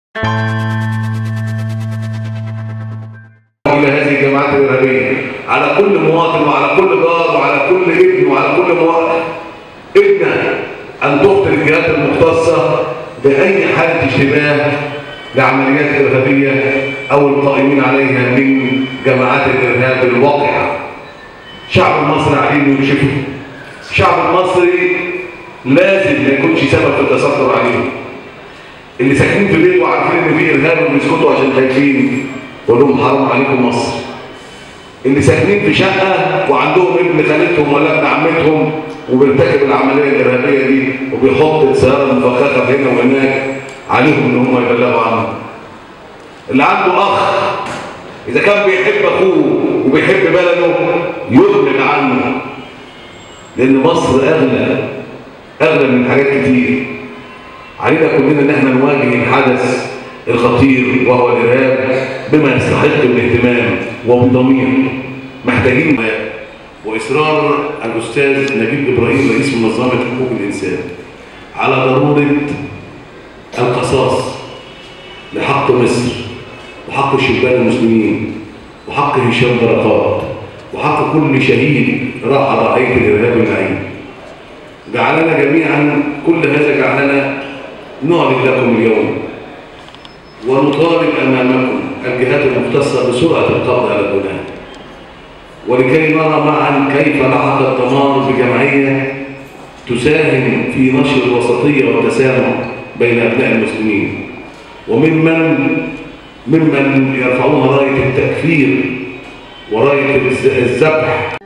إلى هذه الجماعات الإرهابية على كل مواطن وعلى كل جار وعلى كل ابن وعلى كل مواطن ابنة أن تخطر الجهات المختصة بأي حالة اشتباه لعمليات إرهابية أو القائمين عليها من جماعات الإرهاب الواقعة شعب المصري عليه يكشفه الشعب المصري لازم ما يكونش سبب في التستر عليه اللي ساكنين في بيت وعارفين ان في ارهاب وبيسكتوا عشان خايفين قول لهم حرام عليكم مصر اللي ساكنين في شقه وعندهم ابن خالتهم ولا ابن عمتهم وبيرتكب العمليه الارهابيه دي وبيحط السياره المفخخه هنا وهناك عليهم ان هم يبلغوا عنه اللي عنده اخ اذا كان بيحب اخوه وبيحب بلده يبلغ عنه لان مصر اغلى اغلى من حاجات كتير علينا كلنا ان احنا نواجه الحدث الخطير وهو الارهاب بما يستحق الاهتمام وبضمير محتاجين واصرار الاستاذ نجيب ابراهيم رئيس منظمه حقوق الانسان على ضروره القصاص لحق مصر وحق الشبان المسلمين وحق هشام بركات وحق كل شهيد راح ضحيه الارهاب اللعين جعلنا جميعا كل هذا جعلنا نعلن لكم اليوم ونطالب امامكم الجهات المختصه بسرعه القبض على الجناه ولكي نرى معا كيف لحق الضمان بجمعيه تساهم في نشر الوسطيه والتسامح بين ابناء المسلمين وممن ممن يرفعون رايه التكفير ورايه الذبح